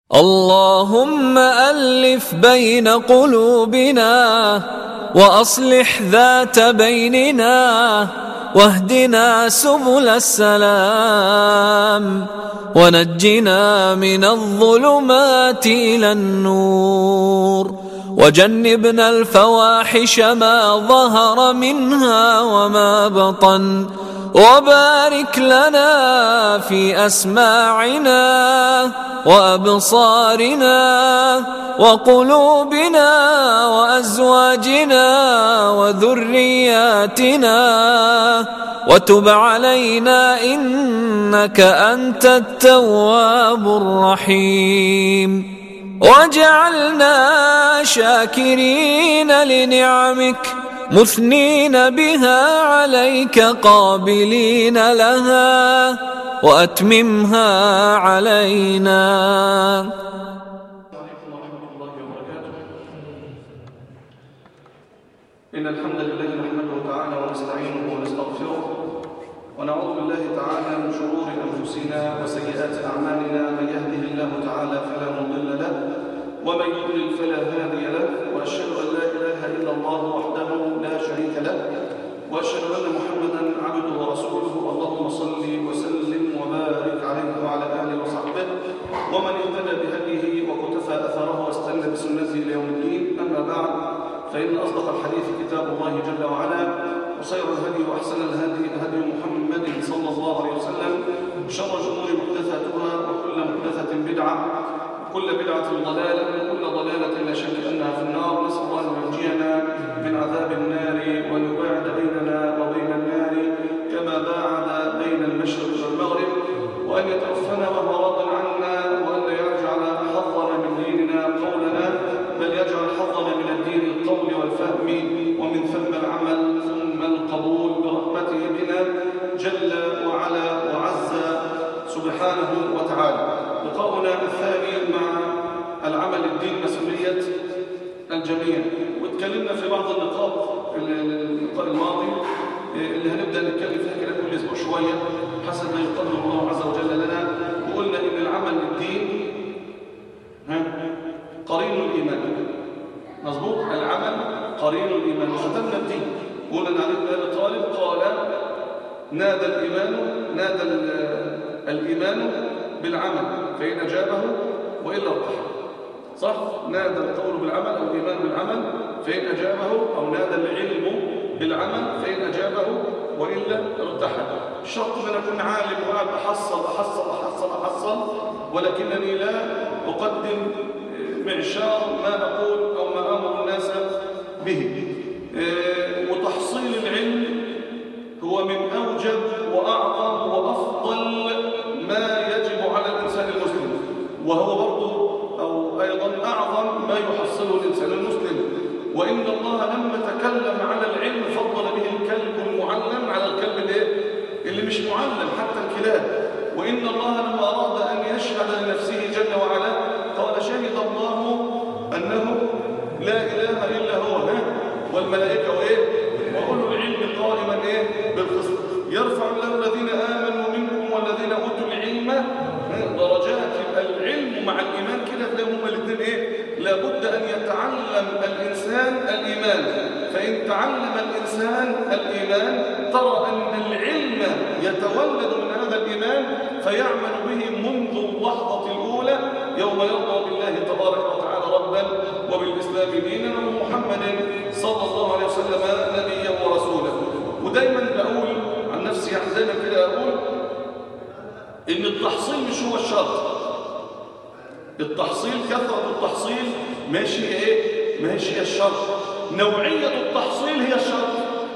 اللهم ألف بين قلوبنا وأصلح ذات بيننا واهدنا سبل السلام ونجنا من الظلمات إلى النور وجنبنا الفواحش ما ظهر منها وما بطن وبارك لنا في أسماعنا وأبصارنا وقلوبنا وأزواجنا وذرياتنا وتب علينا إنك أنت التواب الرحيم وجعلنا شاكرين لنعمك مثنين بها عليك قابلين لها وأتممها علينا إن الحمد لله نحمده تعالى ونستعينه ونستغفره ونعوذ بالله تعالى من شرور أنفسنا وسيئات أعمالنا من يهده الله تعالى فلا مضل له ومن يضلل فلا هادي له وأشهد أن لا إله إلا الله وحده لا شريك له وأشهد أن محمدا عبده ورسوله اللهم صل وسلم وبارك عليه وعلى آله وصحبه ومن اهتدى بهديه وقتفى أثره واستنى بسنته إلى يوم الدين أما بعد فإن أصدق الحديث كتاب الله جل وعلا وخير الهدي وأحسن الهدي هدي محمد صلى الله عليه وسلم شر الأمور محدثاتها وكل محدثة بدعة وكل بدعة ضلالة وكل ضلالة لا شك أنها في النار نسأل الله أن ينجينا من عذاب النار وأن يباعد بيننا وبين النار كما باعد بين المشرق والمغرب وأن يتوفنا وهو راض عنا وأن لا يجعل حظنا من ديننا قولنا بل يجعل حظنا من الدين القول والفهم ومن ثم العمل ثم القبول برحمته بنا جل وعلا وعز سبحانه وتعالى لقاؤنا الثاني مع العمل الدين مسؤولية الجميع واتكلمنا في بعض النقاط في اللقاء الماضي اللي هنبدأ نتكلم فيها كده كل أسبوع شوية حسب ما يقدر الله عز وجل لنا وقلنا إن العمل الدين ها قرين الإيمان مظبوط العمل قرين الإيمان وختمنا الدين قلنا أن علي بن أبي طالب قال نادى الإيمان نادى الإيمان بالعمل فإن أجابه وإلا ارتحل صح؟ نادى القول بالعمل أو الإيمان بالعمل فإن أجابه أو نادى العلم بالعمل فإن أجابه وإلا ارتحل الشرط أن أكون عالم وقاعد أحصل أحصل أحصل أحصل ولكنني لا أقدم معشار ما أقول أو ما أمر الناس به وتحصيل العلم هو من أوجب وأعظم وأفضل ما يجب على الإنسان المسلم وهو برضه أو أيضا أعظم ما يحصله الإنسان المسلم وإن الله لما تكلم على العلم فضل به الكلب المعلم على الكلب الايه؟ اللي مش معلم حتى الكلاب وإن الله لما أراد أن يشهد لنفسه جل وعلا قال شهد الله أنه لا إله إلا هو والملائكة وإيه؟ وأولو العلم قائما إيه؟ بالقسط يرفع الله الذين آمنوا منكم والذين أوتوا العلم درجات يبقى العلم مع الإيمان كده تلاقيهم هما الاثنين إيه؟ لابد أن يتعلم الإنسان الإيمان فإن تعلم الإنسان الإيمان ترى أن العلم يتولد من هذا الإيمان فيعمل به منذ اللحظة الأولى يوم يرضى بالله تبارك وتعالى ربا وبالإسلام دينا ومحمد صلى الله عليه وسلم نبيا ورسولا ودايما بقول عن نفسي يعني دايما كده أقول إن التحصيل مش هو الشرط التحصيل كثرة التحصيل ماشي إيه؟ ماشي هي الشرط نوعية التحصيل هي الشرط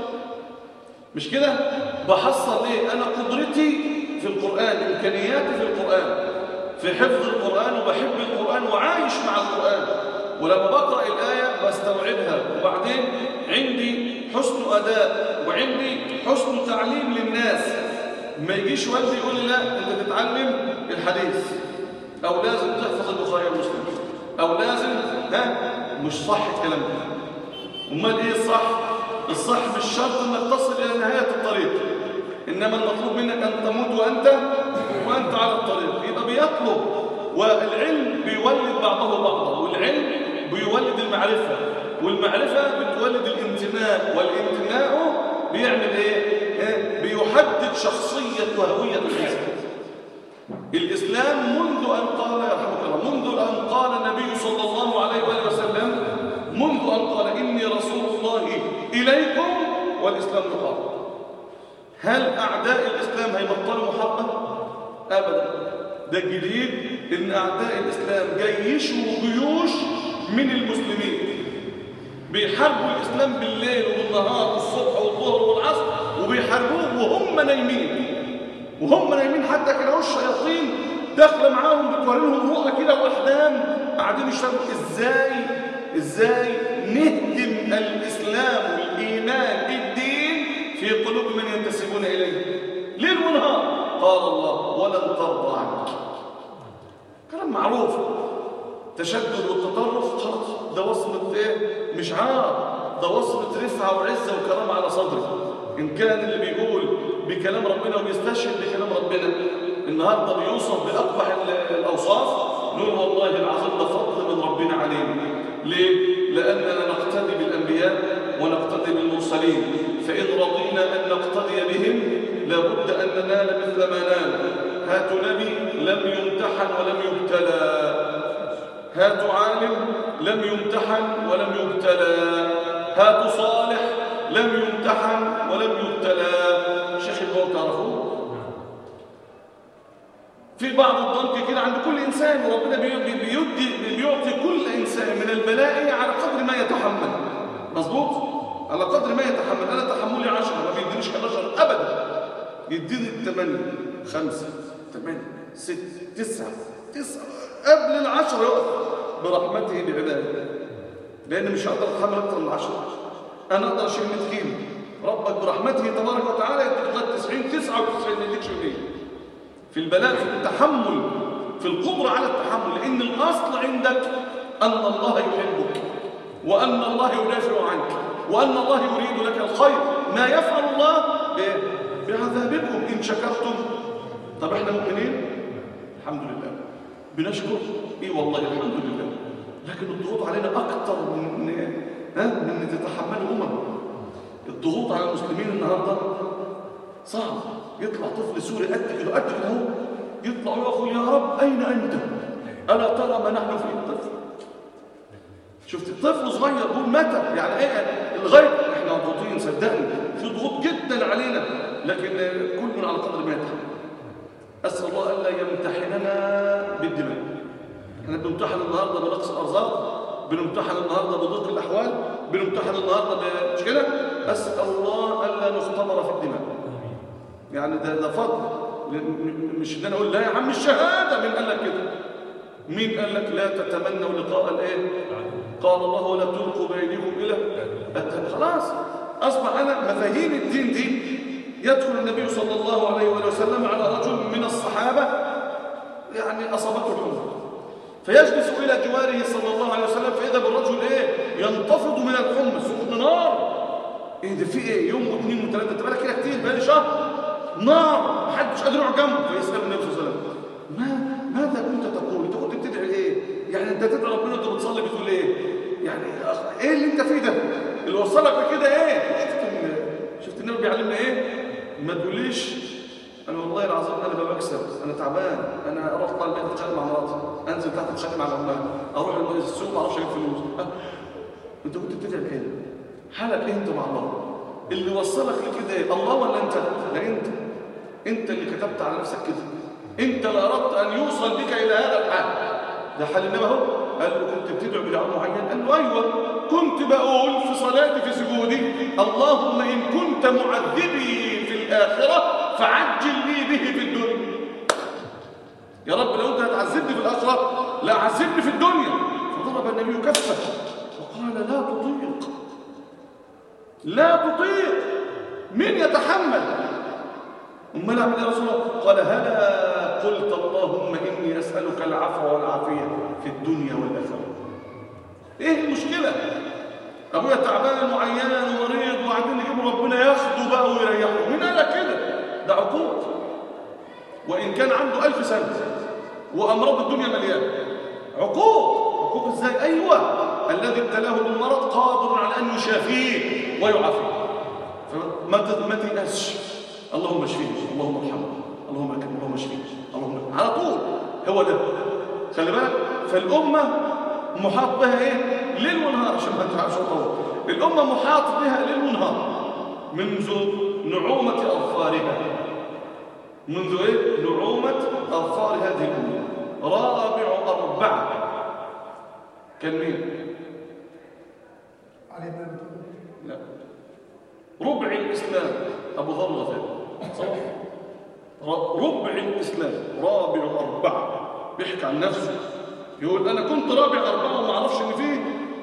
مش كده؟ بحصل إيه؟ أنا قدرتي في القرآن إمكانياتي في القرآن في حفظ القرآن وبحب القرآن وعايش مع القرآن ولما بقرأ الآية بستوعبها وبعدين عندي حسن أداء وعندي حسن تعليم للناس ما يجيش والدي يقول لي لا أنت تتعلم الحديث أو لازم تحفظ البخاري ومسلم أو لازم ها مش صح الكلام ده امال ايه الصح الصح مش شرط انك تصل الى نهايه الطريق انما المطلوب منك ان تموت وانت وانت على الطريق يبقى بيطلب والعلم بيولد المعرفة والمعرفة بتولد الانتماء والانتماء بيعمل ايه؟ إيه؟ بيحدد شخصية وهوية الإنسان الإسلام منذ أن قال يرحمك الله منذ أن قال النبي صلى الله عليه وآله وسلم منذ أن قال إني رسول الله إليكم والإسلام يقال هل أعداء الإسلام هيبطلوا محبة؟ أبدا ده الجديد إن أعداء الإسلام جيشوا جيوش من المسلمين بيحاربوا الإسلام بالليل وبالنهار والصبح والظهر والعصر وبيحاربوه وهم نايمين وهم نايمين حتى كانوا الشياطين داخله معاهم بتوري لهم رؤى كده واحلام قاعدين يشتغلوا ازاي ازاي نهدم الاسلام والايمان الدين في قلوب من ينتسبون اليه ليل ونهار قال الله ولن ترضى عنك كلام معروف تشدد والتطرف خلاص ده وصمة ايه مش عار ده وصمة رفعة وعزة وكرامة على صدرك إن كان اللي بيقول بكلام ربنا وبيستشهد بكلام ربنا النهارده بيوصف بأقبح ال- الأوصاف نقول والله العظيم ده فضل من ربنا علينا ليه؟ لأننا نقتدي بالأنبياء ونقتدي بالمرسلين فإن رضينا أن نقتدي بهم لابد أن ننال مثل ما نال هات نبي لم يمتحن ولم يبتلى هات عالم لم يمتحن ولم يبتلى هات صالح لم يمتحن ولم يبتلى شيخ الموت تعرفوه في بعض الضنك كده عند كل إنسان وربنا بي- بي- بيدي بيعطي كل إنسان من البلاء على قدر ما يتحمل مظبوط على قدر ما يتحمل أنا تحملي عشرة ما بيدينيش 11 أبدا يديني الثمانية خمسة ثمانية ست تسعة تسعة قبل العشرة يقف برحمته بعباده لأن مش هقدر أتحمل أكثر من العشرة أنا أقدر أشيل 100 كيلو ربك برحمته تبارك وتعالى يديك لغاية 90 99 ما يديكش 100 في البلاء في التحمل في القدرة على التحمل لأن الأصل عندك أن الله يحبك وأن الله يدافع عنك وأن الله يريد لك الخير ما يفعل الله بإيه؟ بعذابكم إن شكرتم طب إحنا مؤمنين الحمد لله بنشكر إيه والله الحمد لله لكن الضغوط علينا أكتر من ها من أن تتحملوا أمم الضغوط على المسلمين النهارده صعب يطلع طفل سوري قد كده قد كده اهو يطلع ويقول يا رب اين انت الا ترى ما نحن فيه الطفل شفت الطفل صغير يقول متى يعني ايه لغايه احنا مضغوطين صدقني في ضغوط جدا علينا لكن كل من على قدر ما يتحمل اسال الله الا يمتحننا بالدماء احنا بنمتحن النهارده بنقص الارزاق بنمتحن النهارده بضيق الاحوال بنمتحن النهارده ب- مش كده اسال الله الا نختبر في الدماء يعني ده ده فضل م- م- مش ان انا اقول لا يا عم الشهاده مين قال لك كده مين قال لك لا تتمنوا لقاء الايه قال الله ولا تلقوا بايديكم الى التهلكة. خلاص اصبح انا مفاهيم الدين دي يدخل النبي صلى الله عليه وآله وسلم على رجل من الصحابه يعني اصابته الحمى فيجلس الى جواره صلى الله عليه وسلم فاذا بالرجل ايه ينتفض من الحمى سخن نار ايه ده في ايه يوم واثنين وثلاثه انت بالك كده كتير بقالي شهر نار محدش قادر يقعد جنبه فيسال النبي صلى الله عليه وسلم ما ماذا كنت تقول انت كنت بتدعي ايه يعني انت تدعي ربنا انت بتصلي بتقول ايه يعني أخ- ايه اللي انت فيه ده اللي وصلك لكده ايه شفت ال- شفت النبي بيعلمنا ايه ما تقوليش انا والله العظيم انا ما بكسب انا تعبان انا اروح طالع البيت اتخانق مع مراتي انزل تحت اتخانق مع العمال اروح السوق ما اعرفش اجيب فلوس أه. انت كنت بتدعي ايه حالك ايه انت مع الله اللي وصلك لكده ايه الله ولا انت لا انت انت اللي كتبت على نفسك كده انت اللي اردت ان يوصل بك الى هذا الحال ده حال النبي اهو قال له كنت بتدعو بدعاء معين قال له ايوه كنت بقول في صلاتي في سجودي اللهم ان كنت معذبي في الاخره فعجل لي به في الدنيا يا رب لو انت هتعذبني في الاخره لا عذبني في الدنيا فضرب النبي كفه وقال لا تطيق لا تطيق من يتحمل امال اعمل يا رسول الله قال هلا قلت اللهم اني اسالك العفو والعافيه في الدنيا والاخره ايه المشكله ابويا تعبان وعيان ومريض وبعدين يجيبوا ربنا ياخده بقى ويريحه مين قال لك كده ده عقوق وان كان عنده ألف سنه وامراض الدنيا مليانه عقوق عقوق ازاي ازاي ايوه الذي ابتلاه بالمرض قادر على ان يشافيه ويعافيه فما ت- ما تيأسش اللهم اشفيه اللهم ارحمه اللهم اكرمه اللهم اشفيه اللهم على طول هو ده خلي بالك فالامه محاط بها ايه ليل ونهار عشان ما تعرفش طول الامه محاط بها ليل ونهار منذ نعومه اظفارها منذ ايه نعومه اظفار هذه الامه رابع اربعه كان مين علي بن أبي طالب. لا ربع الإسلام أبو ذر الغفاري صح؟ ر- ربع الإسلام رابع أربعة بيحكي عن نفسه يقول أنا كنت رابع أربعة وما أعرفش إن فيه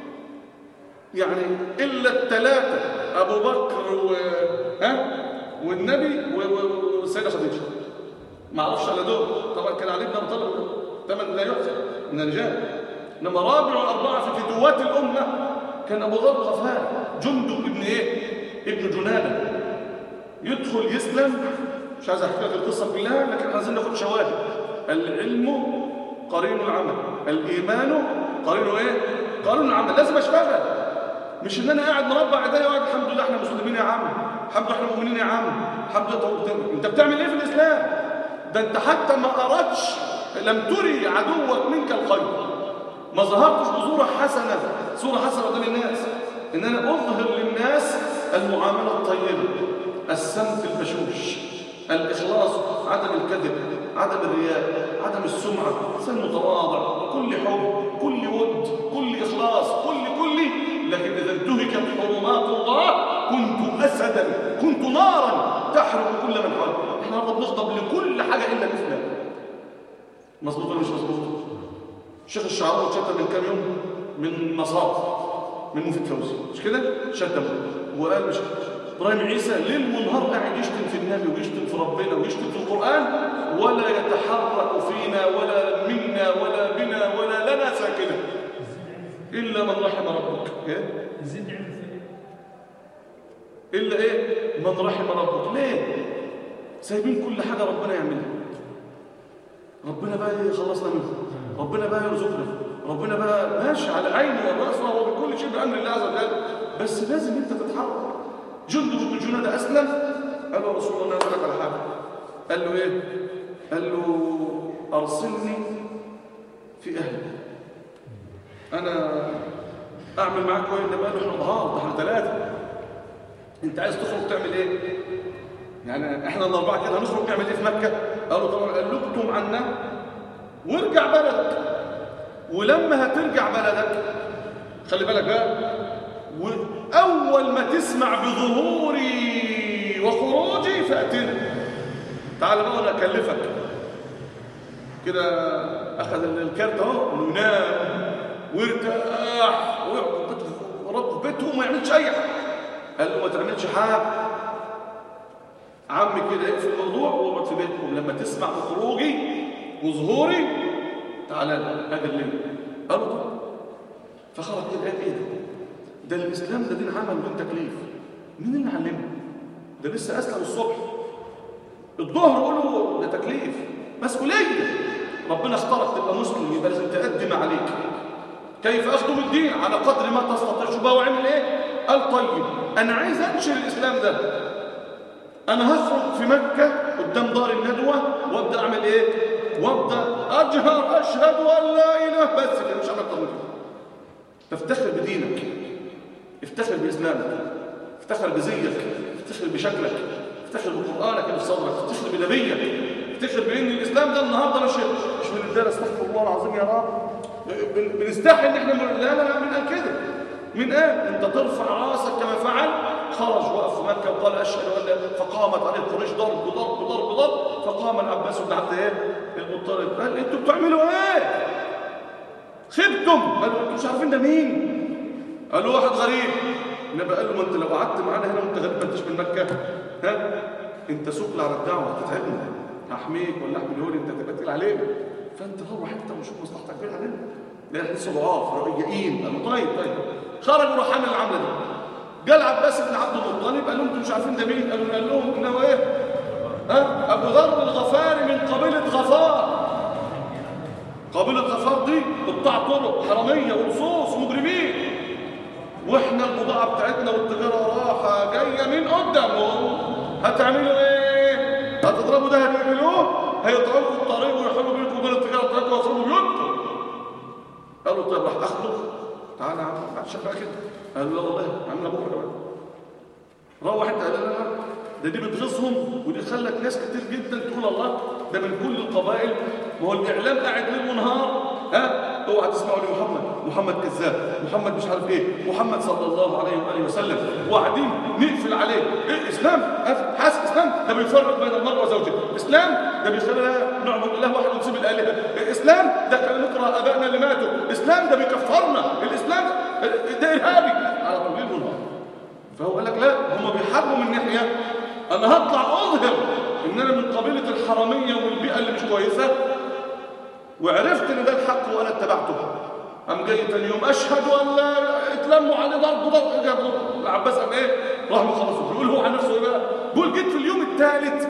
يعني إلا الثلاثة أبو بكر و... ها والنبي و- و- والسيدة خديجة ما أعرفش على دول طبعا كان علي بن أبي طالب ثمن لا يحسن من الرجال إنما رابع أربعة في فدوات الأمة كان أبو ذر الغفاري جندب ابن إيه؟ ابن جنادة يدخل يسلم مش عايز احكي لك القصه كلها لكن احنا عايزين ناخد شواهد العلم قرين العمل الايمان قرين ايه قرين العمل لازم اشتغل مش ان انا قاعد مربع ايديا وقاعد الحمد لله احنا مسلمين يا عم الحمد لله احنا مؤمنين يا عم الحمد لله طب- انت بتعمل ايه في الاسلام ده انت حتى ما اردتش لم تري عدوك منك الخير ما ظهرتش بصوره حسنه صوره حسنه قدام الناس ان انا اظهر للناس المعامله الطيبه السمت البشوش الاخلاص عدم الكذب عدم الرياء عدم السمعه انسان متواضع كل حب كل ود كل اخلاص كل كل لكن اذا انتهكت حرمات الله كنت اسدا كنت نارا تحرق كل من حولي احنا النهارده بنغضب لكل حاجه الا الاسلام مظبوط ولا مش مظبوط الشيخ الشعراوي اتشتم من كام يوم من نصارى من مفيد فوزي مش كده شتم وقال مش ابراهيم عيسى ليل ونهار قاعد يشتم في النبي ويشتم في ربنا ويشتم في القران ولا يتحرك فينا ولا منا ولا بنا ولا لنا ساكنه الا من رحم ربك إيه؟ يزيد يعمل فيه الا ايه من رحم ربك ليه سايبين كل حاجه ربنا يعملها ربنا بقى يخلصنا منها ربنا بقى يرزقنا ربنا بقى ماشي على عينه والراس وهو بكل شيء بامر الله عز وجل بس لازم انت تتحرك جندب بن جنادة اسلم قال له يا رسول الله انا اسالك على حاجه قال له ايه قال له ارسلني في اهلي انا اعمل معاك كويس ده بقى له احنا ضهار ده احنا ثلاثه انت عايز تخرج تعمل ايه يعني احنا الاربعه كده هنخرج نعمل ايه في مكه قالوا طبعا قال له اكتم عنا وارجع بلدك ولما هترجع بلدك خلي بالك بقى واول ما تسمع بظهوري وخروجي فاتنا تعال بقى وانا اكلفك كده اخذ الكارت اهو وينام وارتاح ويقعد في بيته وما يعملش اي حاجه قال له ما تعملش حاجه عمي كده اقفل الموضوع واقعد في بيتكم لما تسمع بخروجي وظهوري تعالى هذا الليل قالوا طب فخرج كده قال ايه ده ده الاسلام ده دين عمل ودين تكليف مين اللي علمه ده لسه اسلم الصبح الظهر قولوا ده تكليف مسؤوليه ربنا اختارك تبقى مسلم يبقى لازم تقدم ما عليك كيف اخدم الدين على قدر ما تستطيع شو بقى واعمل ايه قال طيب انا عايز انشر الاسلام ده انا هخرج في مكه قدام دار الندوه وابدا اعمل ايه وابدا اجهر اشهد ان لا اله بس كده مش هعمل اكتر من كده تفتخر بدينك افتخر باسلامك افتخر بزيك افتخر بشكلك افتخر بقرانك اللي في صدرك افتخر بنبيك افتخر بان الاسلام ده النهارده مش مش من الدار استغفر الله العظيم يا رب بن- بنستحي ان احنا لا لا لا من قال كده من قال انت ترفع راسك كما فعل خرج وقف في مكه وقال اشهد ان لا فقامت عليه قريش ضرب ضرب ضرب ضرب فقام العباس بن عبد ايه المطلب قال انتوا بتعملوا ايه خبتم قالوا انتوا مش عارفين ده مين قالوا واحد غريب النبي قال له ما انت لو قعدت معانا هنا وانت غريب ما انتش من مكه ها انت سكل على الدعوه هتتعبنا هحميك ولا احمي الهول انت تبقى تقيل علينا فانت روح انت وشوف مصلحتك فين علينا لا احنا لسه ضعاف رقيقين قالوا طيب طيب خرجوا راح عامل العمله دي جاء العباس بن عبد المطلب قال لهم انتوا مش عارفين ده مين قالوا قال لهم انه ايه ها ابو ذر الغفاري من قبيله غفار قبيلة غفار دي قطاع طرق حرامية ولصوص ومجرمين واحنا البضاعة بتاعتنا والتجارة راحة جاية من قدامهم هتعملوا ايه؟ هتضربوا ده هتعملوه هيقطعوا لكم الطريق ويحلوا بينكم وبين التجارة بتاعتكم ويخرجوا بيوتكم قالوا طيب راح اخده تعالى يا عم بعد شبكة كده قالوا لا والله عاملها بكره كمان روح انت قال لا لا ده دي بتغيظهم ودي خلت ناس كتير جدا تقول الله ده من كل القبائل ما هو الاعلام قاعد ليل ونهار ها اوعى تسمعوا لمحمد محمد كذاب محمد مش عارف ايه محمد صلى الله عليه واله وسلم وقاعدين نقفل عليه ايه اسلام حاسس اسلام ده بيفرق بين المرء وزوجه اسلام ده بيخلينا نعبد الله وحده ونسيب الالهه إيه اسلام ده كان نقرا ابائنا اللي ماتوا اسلام ده بيكفرنا الاسلام ده ارهابي على طول ليل ونهار فهو قال لك لا هم بيحاربوا من ناحيه انا هطلع اظهر ان انا من قبيله الحراميه والبيئه اللي مش كويسه وعرفت ان ده الحق وانا اتبعته قام جاي تاني يوم اشهد ان لا اتلموا عليه ضرب ضرب جابوا العباس قام ايه راح مخلصه بيقول هو عن نفسه ايه بقى بيقول جيت في اليوم الثالث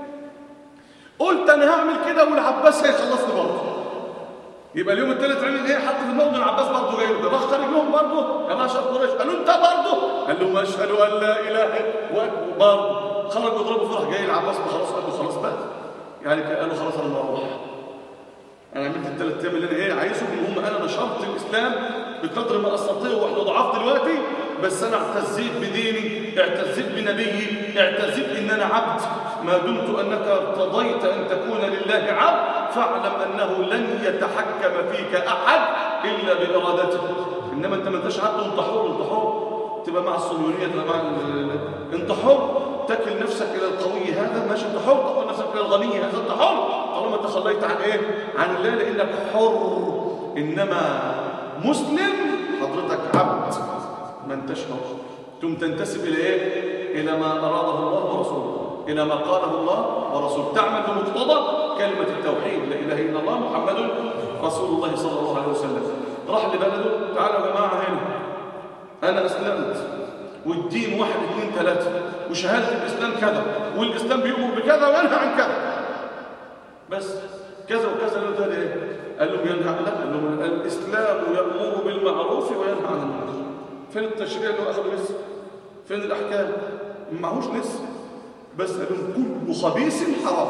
قلت انا هعمل كده والعباس هيخلصني برضه يبقى اليوم الثالث عمل ايه حط في دماغه ان العباس برضه جاي له راح خارج لهم برضه يا معشر قريش قالوا انت برضه قال لهم اشهد ان لا اله الا الله برضه خرج يضربه فرح جاي العباس خلاص قال له خلاص بقى يعني قالوا خلاص انا اروح انا عملت الثلاث ايام اللي انا ايه عايزهم ان هم انا نشرت الاسلام بقدر ما استطيع واحنا ضعاف دلوقتي بس انا اعتزيت بديني اعتزيت بنبيي اعتزيت ان انا عبد ما دمت انك ارتضيت ان تكون لله عبد فاعلم انه لن يتحكم فيك احد الا بارادته انما انت ما انتش عبد وانت حر انت حر تبقى مع الصهيونيه تبقى مع انت حر تكل نفسك الى القوي هذا ماشي انت حر تكل نفسك الى الغني هذا انت حر طالما تخليت عن ايه عن الله لانك حر انما مسلم حضرتك عبد ما انتش حر ثم تنتسب الى ايه الى ما اراده الله ورسوله الى ما قاله الله ورسوله تعمل بمقتضى كلمه التوحيد لا اله الا الله محمد رسول الله صلى الله عليه وسلم راح لبلده تعالوا يا جماعه هنا انا اسلمت والدين واحد اثنين ثلاثة وشهادة الإسلام كذا والإسلام بيأمر بكذا وينهى عن كذا بس كذا وكذا قالوا ده ايه؟ قال لهم ينهى لا قال لهم الإسلام يأمر بالمعروف وينهى عن المنكر فين التشريع اللي هو أخذه لسه؟ فين الأحكام؟ معهوش لسه بس قال لهم كل خبيث حرام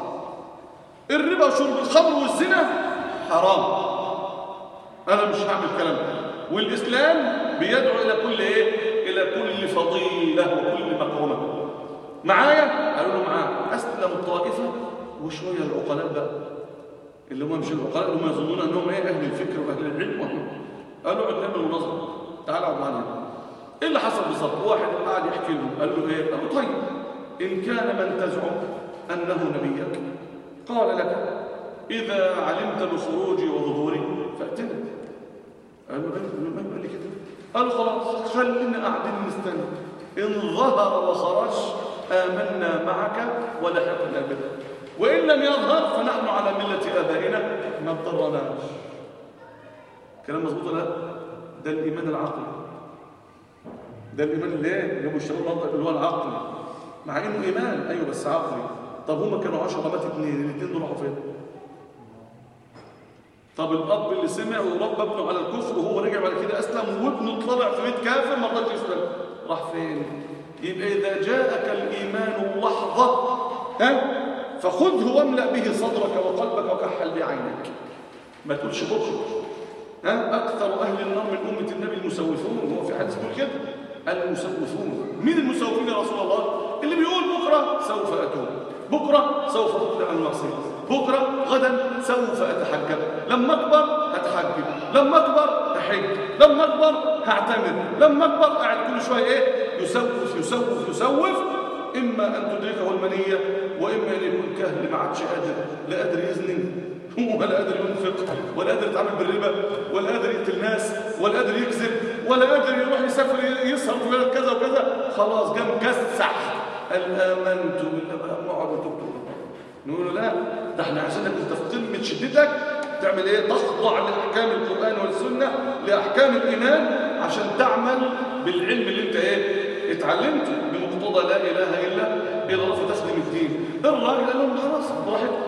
الربا وشرب الخمر والزنا حرام أنا مش هعمل كلام ده والإسلام بيدعو إلى كل إيه؟ إلى كل فضيلة وكل مكرمة معايا؟ قالوا له معاه أسلم الطائفة وشوية العقلاء بقى اللي هم مش العقلاء اللي هم يظنون أنهم إيه أهل الفكر وأهل العلم وهم قالوا اقعد نعمل مناظرة تعال اقعد معانا إيه اللي حصل بالظبط؟ واحد قاعد يحكي له قال له إيه؟ قال له طيب إن كان من تزعم أنه نبيك قال لك إذا علمت بخروجي وظهوري فأتنا قال له ايه قال لي كده قالوا خلاص خلينا قاعدين نستنى ان ظهر وخرج امنا معك ولحقنا به وان لم يظهر فنحن على مله ابائنا ما اضطرناش كلام مظبوط ولا لا ده الايمان العقلي ده الايمان اللي ايه اللي هو الشباب اللي هو العقلي مع انه ايمان ايوه بس عقلي طب هما كانوا 10 مات اثنين الاثنين دول راحوا فين طب الاب اللي سمع وربى ابنه على الكفر وهو رجع بعد كده اسلم وابنه طلع في بيت كافر ما رضاش يسلم راح فين يبقى اذا جاءك الايمان لحظه ها فخذه واملا به صدرك وقلبك وكحل بعينك ما تقولش بكره ها اكثر اهل النار من امه النبي المسوفون هو في حديث يقول كده المسوفون مين المسوفين يا رسول الله اللي بيقول بكره سوف اتوب بكره سوف اقلع عن المعصيه بكرة غدا سوف أتحجب لما أكبر هتحجب لما أكبر هحج لما أكبر هعتمر لما أكبر قاعد كل شوية إيه يسوف يسوف يسوف إما أن تدركه المنية وإما أن يكون كهل ما عادش قادر لا قادر يزني ولا قادر ينفق ولا قادر يتعامل بالربا ولا قادر يقتل ناس ولا قادر يكذب ولا قادر يروح يسافر يسهر في بلد كذا وكذا خلاص جه مكسح قال آمنت بالله اقعد وتكتب نقول له لا ده احنا عايزينك انت في قمه شدتك تعمل ايه تخضع لاحكام القران والسنه لاحكام الايمان عشان تعمل بالعلم اللي انت ايه اتعلمته بمقتضى لا اله الا الا الله فتخدم الدين الراجل قال لهم خلاص براحتكم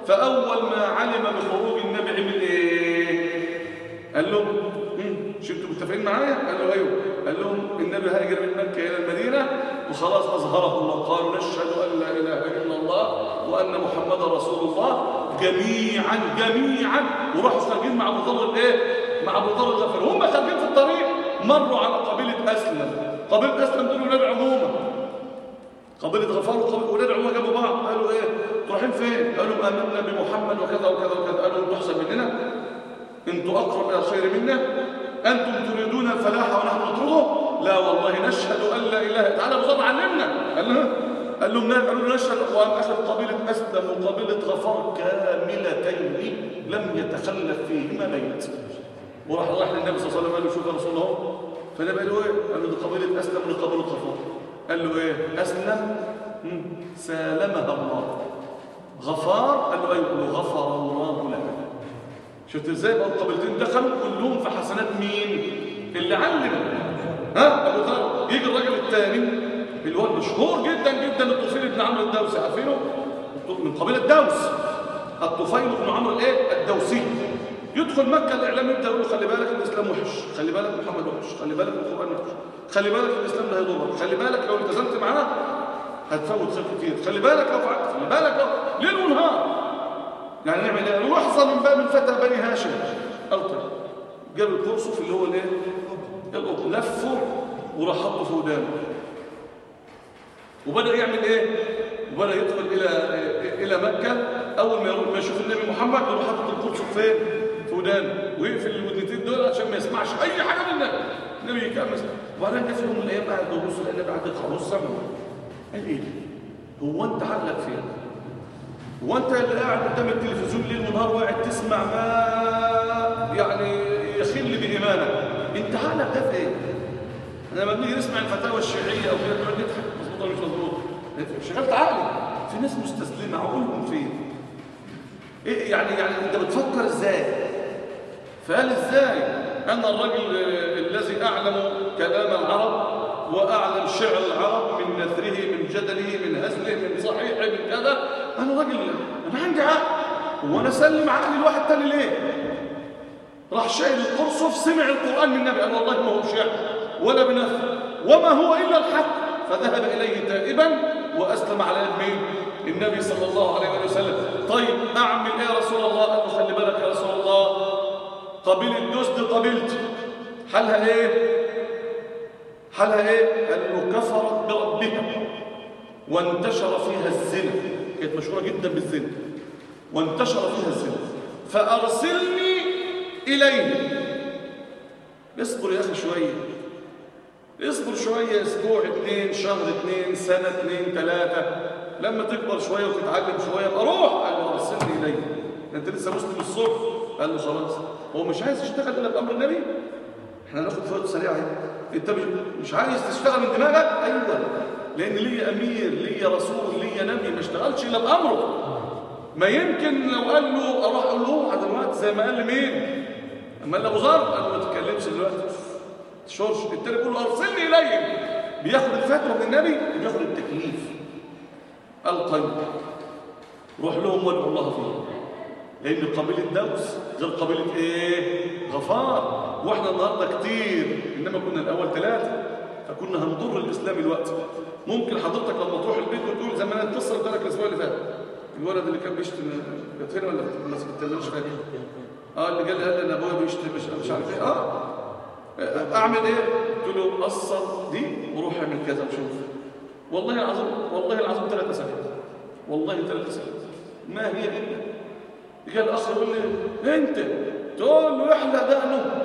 فأول ما علم بخروج النبي عمل إيه؟ قال لهم "مم، مش انتوا متفقين معايا؟ قال له أيوه قال لهم النبي هاجر من مكة إلى المدينة وخلاص أظهره الله قالوا نشهد أن لا إله إلا الله وأن محمدا رسول الله جميعا جميعا وراحوا خارجين مع أبو ذر الإيه؟ مع أبو ذر الغفاري وهم خارجين في الطريق مروا على قبيلة أسلم قبيلة أسلم دول ولاد عمومة قبيلة غفار وقبيلة ولاد عمومة جابوا بعض قالوا إيه؟ رايحين فين؟ قالوا آمنا بمحمد وكذا وكذا وكذا قالوا أنتوا أحسن مننا؟ أنتوا أقرب إلى الخير منا؟ أنتم تريدون الفلاح ونحن نطرده؟ لا والله نشهد أن لا إله تعالى أبو ذر علمنا قال له قال لهم نعم قالوا له نشهد وقام أخذ قبيلة أسلم وقبيلة غفار كاملتين لم يتخلف فيهما بيت وراح راح للنبي صلى الله عليه وسلم قال له شوف يا رسول الله فالنبي قال له ايه؟ قال له دي قبيله اسلم ودي قبيله غفار قال له ايه؟ اسلم مم. سالمها الله غفار قال له ايوه قال له غفر الله لها شفت ازاي بقى القبيلتين دخلوا كلهم في حسنات مين؟ اللي علم ها ابو ذر يجي الراجل الثاني اللي هو مشهور جدا جدا الطفيل بن عمرو الدوسي عارفينه؟ من قبيله دوس الطفيل بن عمرو الايه؟ الدوسي يدخل مكة الإعلام يبدأ يقول له خلي بالك الإسلام وحش خلي بالك محمد وحش خلي بالك القرآن وحش خلي بالك الإسلام ده هيضرك خلي بالك لو التزمت معاه هتفوت خير كتير خلي بالك لو فعلت خلي بالك لو ليل ونهار يعني نعمل ايه لحظة من باب الفتى بني هاشم ألطف جاب القرصف اللي هو الايه القط لفه وراح حطه في ودانه وبدأ يعمل ايه وبدأ يدخل إلى إلى مكة أول ما يروح ما يشوف النبي محمد يروح حاطط القرصف فين في ودانه ويقفل الودنتين دول عشان ما يسمعش أي حاجة من النبي النبي يكمل وبعدين جه في يوم من الأيام قاعد بيبص لقى النبي قاعد يقرأ نص سمع قال ايه ده؟ هو أنت عقلك فين؟ هو أنت اللي قاعد قدام التلفزيون ليل ونهار وقاعد تسمع ما يعني يخل بإيمانك أنت عقلك ده فين؟ احنا لما بنيجي نسمع الفتاوى الشيعيه او كده نقعد نضحك مظبوط ولا مش مظبوط شغلت عقلي في ناس مستسلمه عقولهم فين ايه يعني يعني انت بتفكر ازاي فقال ازاي انا الرجل الذي اعلم كلام العرب واعلم شعر العرب من نثره من جدله من هزله من صحيحه من كذا انا راجل انا عندي عقل هو انا اسلم عقلي لواحد تاني ليه راح شايل القرصف سمع القرآن من النبي قال والله ما هو شعر ولا بنفر وما هو إلا الحق فذهب إليه تائبا وأسلم على يد مين؟ النبي صلى الله عليه وسلم طيب أعمل إيه يا رسول الله؟ قال له خلي بالك يا رسول الله قبيلة دوس دي قبيلتي حالها إيه؟ حالها إيه؟ قال له كفرت بربها وانتشر فيها الزنا كانت مشهورة جدا بالزنا وانتشر فيها الزنا فأرسلني إليه اصبر يا أخي شوية اصبر شوية أسبوع اتنين شهر اتنين سنة اتنين تلاتة لما تكبر شوية وتتعلم شوية ابقى روح قال له أرسلني إليه أنت لسه مسلم الصبح قال له خلاص هو مش عايز يشتغل إلا بأمر النبي احنا هناخد فوائد سريعة اهي انت مش, مش عايز تشتغل من دماغك ايوه لان ليا امير ليا رسول ليا نبي ما اشتغلش الا بامره ما يمكن لو قال له اروح اقول له دلوقتي زي ما قال لمين اما قال ابو ذر قال له ما تتكلمش دلوقتي تشورش التاني بيقول له ارسلني اليه بياخد الفتوى من النبي بياخد التكليف قال طيب روح لهم وادعوا الله فيهم لان قبيله دوس غير قبيله ايه غفار واحنا النهارده كتير انما كنا الاول ثلاثه فكنا هنضر الاسلام الوقت ممكن حضرتك لما تروح البيت وتقول زي ما انا القصه اللي لك الاسبوع اللي فات الولد اللي كان بيشتم كانت فين ولا الناس بتتكلمش فاكر اه اللي قال لي قال لي انا ابويا بيشتم مش مش عارف ايه اه اعمل ايه قلت له قصر دي وروح اعمل كذا وشوف والله العظيم والله العظيم ثلاث اسابيع والله ثلاث اسابيع ما هي الا قال الاخ يقول لي انت تقول له احلى دقنه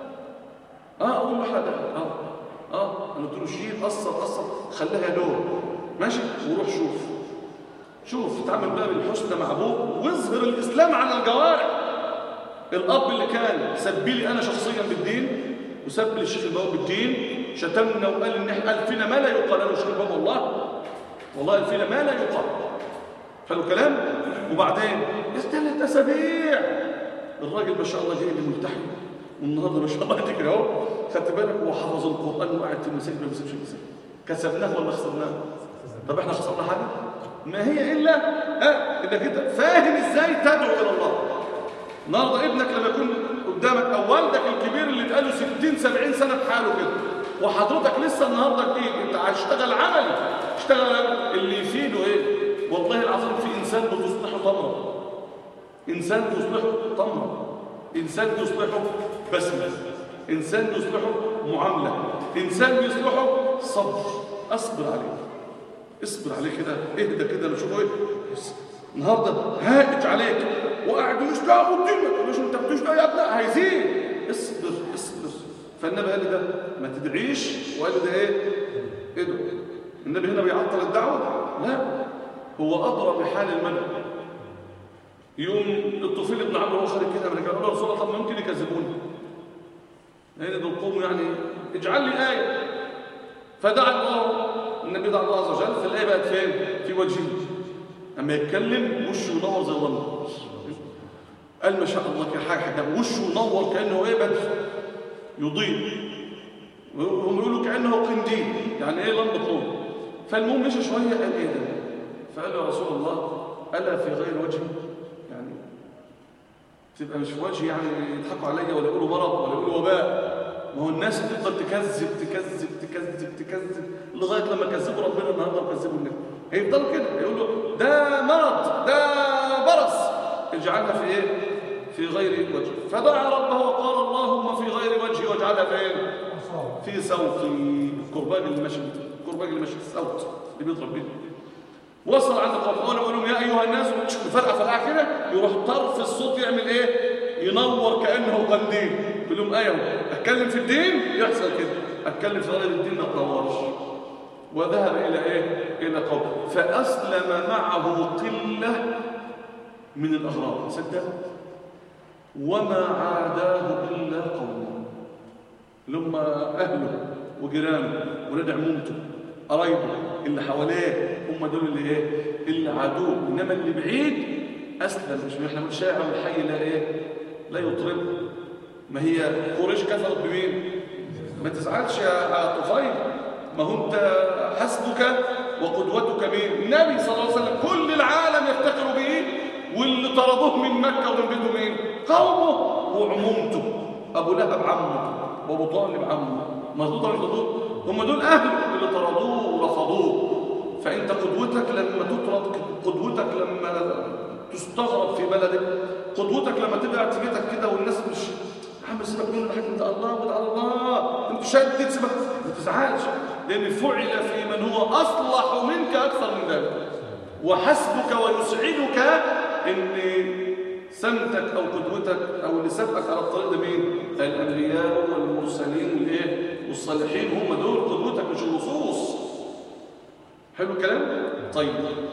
اه اقول له احلى دقنه اه اه انا قلت له شيل قصر قصر خليها لون ماشي وروح شوف شوف تعمل بقى بالحسنى مع ابوه واظهر الاسلام على الجوارح الاب اللي كان سب لي انا شخصيا بالدين وسب لي الشيخ البواب بالدين شتمنا وقال ان احنا قال فينا ما لا يقال له الشيخ البواب والله والله قال فينا ما لا يقال حلو الكلام وبعدين ثلاث اسابيع الراجل ما شاء الله جاي لي ملتحي والنهارده ما شاء الله قد كده اهو خدت بالك هو حفظ القران وقعد في المساجد ما بيسيبش المساجد كسبناه ولا خسرناه طب احنا خسرنا حاجه ما هي الا اه انك انت فاهم ازاي تدعو الى الله النهارده ابنك لما يكون قدامك او والدك الكبير اللي اتقاله 60 70 سنه بحاله كده وحضرتك لسه النهارده جديد انت هتشتغل عملي اشتغل اللي يفيده ايه والله العظيم في انسان بتصلحه تمره انسان يصلحه تمره انسان يصلحه بسمه انسان يصلحه معامله انسان يصلحه صبر اصبر عليه اصبر عليه كده اهدى كده نشوفه ايه النهارده هائج عليك وقاعد يشتغل قدامك مش انت بتشتغل يا ابني هيزيد اصبر اصبر فالنبي قال لي ده ما تدعيش وقال لي ده ايه ادعو النبي هنا بيعطل الدعوه لا هو ادرى بحال المنع يوم الطفيل ابن عمرو هو خارج كده من قال له رسول الله طب ممكن يكذبوني لان دول قوم يعني اجعل لي ايه فدعا الله النبي دعا الله عز وجل فالايه بقت فين في وجهه اما يتكلم وشه ينور زي الرمل قال ما شاء الله كده حاجه حاجه وشه ينور كانه ايه بدر يضيء وهم يقولوا كانه قنديل يعني ايه لمبه نور فالمهم مشى شويه قال ايه ده فقال له يا رسول الله الا في غير وجهي يعني تبقى مش في وجهي يعني يضحكوا عليا ولا يقولوا مرض ولا يقولوا وباء ما هو الناس تفضل تكذب تكذب تكذب تكذب لغايه لما كذبوا ربنا النهارده وكذبوا النبي هيفضلوا كده يقول له ده مرض ده برص اجعلنا في ايه في غير وجه فدعا ربه وقال اللهم في غير وجهي واجعلها فين في صوتي الكرباج اللي ماشي الكرباج اللي ماشي الصوت اللي بيضرب بيه وصل عند القرآن ويقول لهم يا ايها الناس الفرقه فرقه كده يروح طرف الصوت يعمل ايه ينور كانه قنديل يقول لهم ايوه اتكلم في الدين يحصل كده اتكلم في غير الدين ما تنورش وذهب الى ايه الى قوم فاسلم معه قله من الاغراب صدق وما عاداه الا قومه اللي هم اهله وجيرانه ولاد عمومته قرايبه اللي حواليه هم دول اللي ايه اللي عادوه انما اللي بعيد اسلم مش احنا بنقول شاعر الحي لا ايه لا يطرب ما هي قريش كفرت بمين ما تزعلش يا طفيل ما هو انت حسبك وقدوتك مين النبي صلى الله عليه وسلم كل العالم يفتخر به واللي طردوه من مكه ومن بيته مين قومه وعمومته ابو لهب عمه وابو طالب عمه مظبوط ولا مش مظبوط هم دول اهله اللي طردوه ورفضوه فانت قدوتك لما تطرد قدوتك لما تستغرب في بلدك قدوتك لما تبقى في بيتك كده والناس مش عم سيبك منه لحد انت الله وتعالى الله انت شدد سيبك ما تزعلش لان فعل في من هو اصلح منك اكثر من ذلك وحسبك ويسعدك ان سمتك او قدوتك او اللي سبقك على الطريق ده مين الانبياء والمرسلين والايه والصالحين هم دول قدوتك مش النصوص حلو الكلام طيب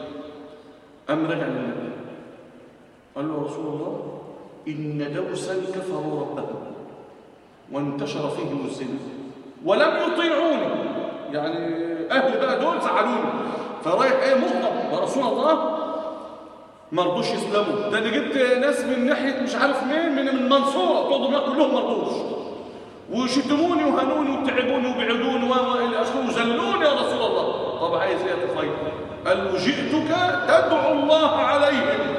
ام رجع للنبي قال له رسول الله ان دوسا كفروا ربهم وانتشر فيهم الزنا ولم يطيعوني يعني اهل بقى دول زعلوني فرايح ايه مغضب يا رسول الله ما رضوش يسلموا ده انا جبت ناس من ناحيه مش عارف مين من المنصوره بتوع دمياط كلهم ما رضوش وشتموني وهنوني وتعبوني وبعدوني والى اخره وذلوني يا رسول الله طب عايز ايه يا طفيل قال وجئتك تدعو الله عليهم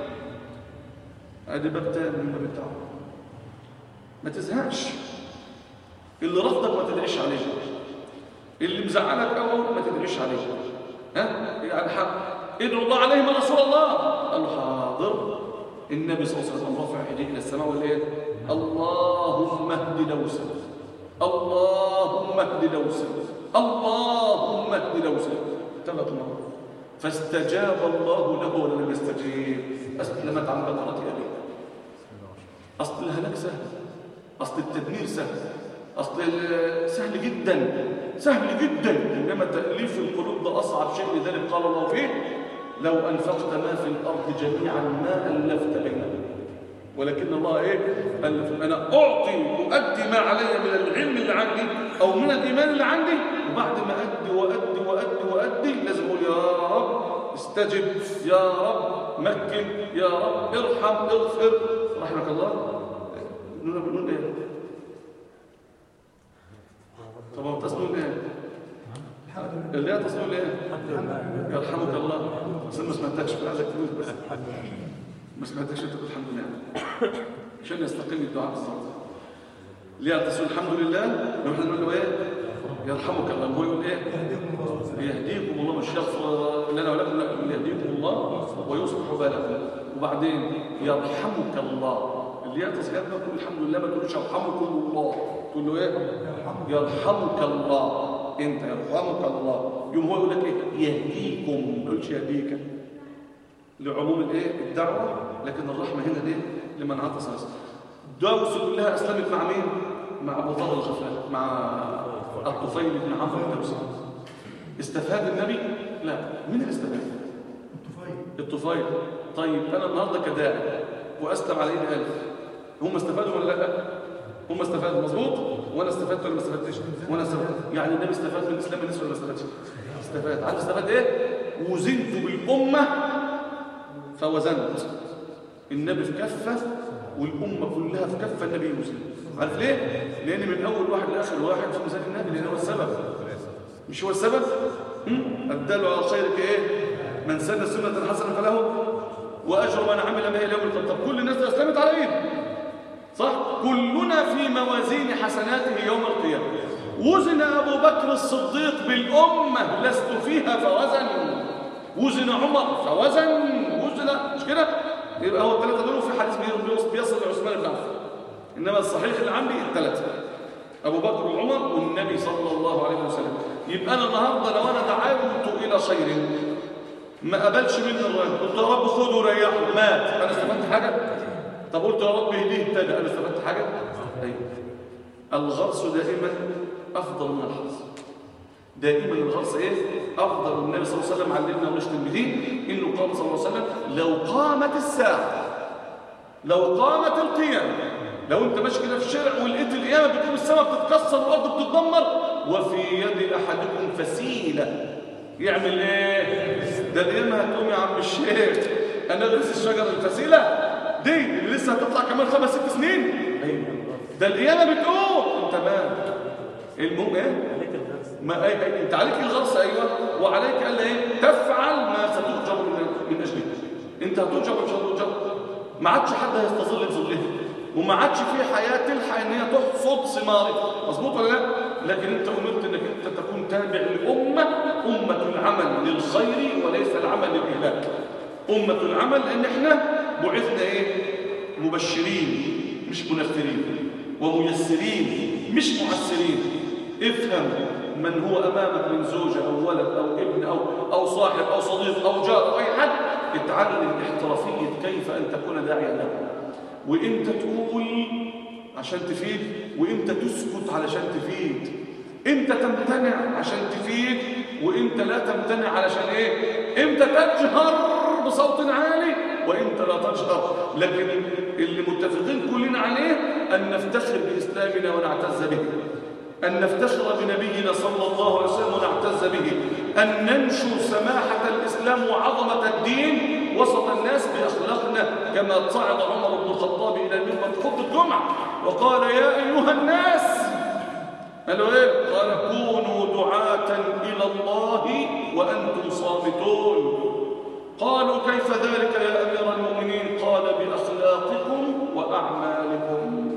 ادي باب تاني من باب الدعوه ما تزهقش اللي رفضك ما تدعيش عليه اللي مزعلك اول ما تدعيش عليه ها يعني حق ادعو الله عليهم يا رسول الله قال له حاضر النبي صلى الله عليه وسلم رفع يديه الى السماء وقال ايه اللهم اهد دوسا اللهم اهد دوسا اللهم اهد دوسا ثلاث مرات فاستجاب الله له ولا لم يستجيب اسلمت عن بقره ابيه اصل الهلاك سهل اصل التدمير سهل اصل سهل جدا سهل جدا انما تاليف القلوب ده اصعب شيء لذلك قال الله فيه لو انفقت ما في الارض جميعا ما الفت بينهم ولكن الله ايه الف انا اعطي وادي ما علي من العلم اللي عندي او من الايمان اللي عندي وبعد ما ادي وادي وادي وادي لازم اقول يا رب استجب يا رب مكن يا رب ارحم اغفر رحمك الله نقول بنقول ايه طب هو تسمون ايه اللي هي تصوير ايه يرحمك الله بس أنا ما سمعتكش في عايزك تقول بس ما سمعتكش انت تقول الحمد لله عشان يستقيم الدعاء بالظبط ليه تصوير الحمد لله لو احنا نقول له ايه يرحمك الله هو يقول ايه يهديكم الله مش يغفر لنا ولكم لا يقول يهديكم الله ويصلح بالكم وبعدين يرحمك الله اللي يعطس قلبك تقول الحمد لله ما تقولش يرحمكم الله تقول له ايه يرحمك الله انت يرحمك الله يوم هو يقول لك ايه يهديكم ما يقولش يهديك لعموم الايه الدعوه لكن الرحمه هنا دي لمن عطس بس داوس كلها اسلمت مع مين مع ابو ذر الغفاري مع الطفيل بن عمرو الدوسي استفاد النبي لا مين اللي استفاد الطفيل طيب انا النهارده كداعي واسلم على ايدي الف هم استفادوا ولا لا هم استفادوا مظبوط وانا استفدت ولا ما استفدتش وانا استفدت يعني النبي استفاد من الاسلام الناس ولا ما استفادش استفاد عارف استفاد ايه وزنت بالامه فوزنت النبي في كفه والامه كلها في كفه النبي يوزن عارف ليه لان من اول واحد لاخر واحد في ميزان النبي لان هو السبب مش هو السبب الدال على خيرك ايه من سن سنه حسنه فله واجر من عمل بها الى يوم القيامه طب كل الناس دي اسلمت على ايد صح كلنا في موازين حسناته يوم القيامه وزن ابو بكر الصديق بالامه لست فيها فوزن وزن عمر فوزن وزن مش كده يبقى هو الثلاثه دول في حديث بيصل- بيصل لعثمان بن عفان انما الصحيح اللي عندي الثلاثه ابو بكر وعمر والنبي صلى الله عليه وسلم يبقى انا النهارده لو انا دعوت الى خير ما قبلش مني الراجل قلت يا رب خده وريحه مات انا استفدت حاجه طب قلت يا رب اهديه اهتدى انا استفدت حاجه ايوه الغرس دائما افضل من الحرث دائما الغرس ايه افضل النبي صلى الله عليه وسلم علمنا ونشتم به انه قال صلى الله عليه وسلم لو قامت الساعه لو قامت القيامة لو انت ماشي كده في الشارع ولقيت القيامة بتقوم السماء بتتكسر والارض بتتدمر وفي يد احدكم فسيلة يعمل ايه ده القيامة هتقوم يا عم الشيخ انا ادرس الشجرة الفسيلة دي اللي لسه هتطلع كمان خمس ست سنين ايوه ده القيامة بتقوم تمام المهم ايه ما أي أي انت عليك الغرس ايوه وعليك الا ايه تفعل ما ستؤجر من من اجله انت هتؤجر مش هتؤجر ما عادش حد هيستظل بظله وما عادش في حياه تلحق ان هي تحصد ثماره مظبوط ولا لا لكن انت امرت انك انت تكون تابع لامه امه العمل للخير وليس العمل للاهلاك امه العمل لان احنا بعثنا ايه مبشرين مش منفرين وميسرين مش معسرين افهم من هو امامك من زوجه او ولد او ابن او او صاحب او صديق او جار او اي حد اتعلم احترافيه كيف ان تكون داعيا له وامتى تقول عشان تفيد وامتى تسكت علشان تفيد امتى تمتنع عشان تفيد وامتى لا تمتنع علشان ايه امتى تجهر بصوت عالي وامتى لا تجهر لكن اللي متفقين كلنا عليه ان نفتخر باسلامنا ونعتز به أن نفتخر بنبينا صلى الله عليه وسلم ونعتز به أن ننشر سماحة الإسلام وعظمة الدين وسط الناس بأخلاقنا كما صعد عمر بن الخطاب إلى المنبر في خطبة الجمعة وقال يا أيها الناس قالوا إيه؟ قال كونوا دعاة إلى الله وأنتم صامتون قالوا كيف ذلك يا أمير المؤمنين قال بأخلاقكم وأعمالكم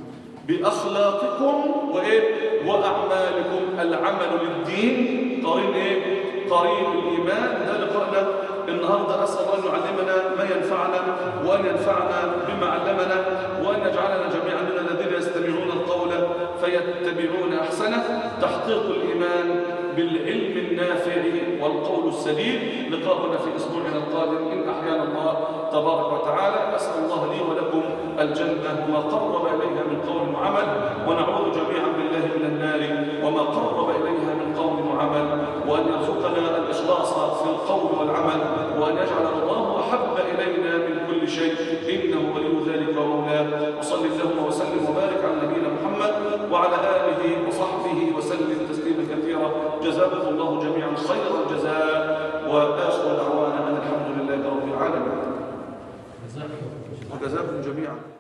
بأخلاقكم وإيه؟ وأعمالكم العمل للدين قرين إيه؟ قرين الإيمان ده اللي قلنا النهاردة أسأل الله أن يعلمنا ما ينفعنا وأن ينفعنا بما علمنا وأن يجعلنا جميعا من الذين يستمعون القول فيتبعون أحسنه تحقيق الإيمان بالعلم النافع والقول السديد لقاؤنا في أسبوعنا القادم إن أحيانا الله تبارك وتعالى أسأل الله لي ولكم الجنة وما قرب إليها من قول وعمل ونعوذ جميعا بالله من النار وما قرب إليها من قول وعمل وأن يرزقنا الإخلاص في القول والعمل وأن يجعل الله أحب إلينا من كل شيء إنه ولي ذلك ومولاه وصل اللهم وسلم وبارك على نبينا محمد وعلى آله وصحبه وسلم تسليما كثيرا جزاكم الله جميعا خير الجزاء وآخر دعوانا أن الحمد لله رب العالمين وجزاكم جميعا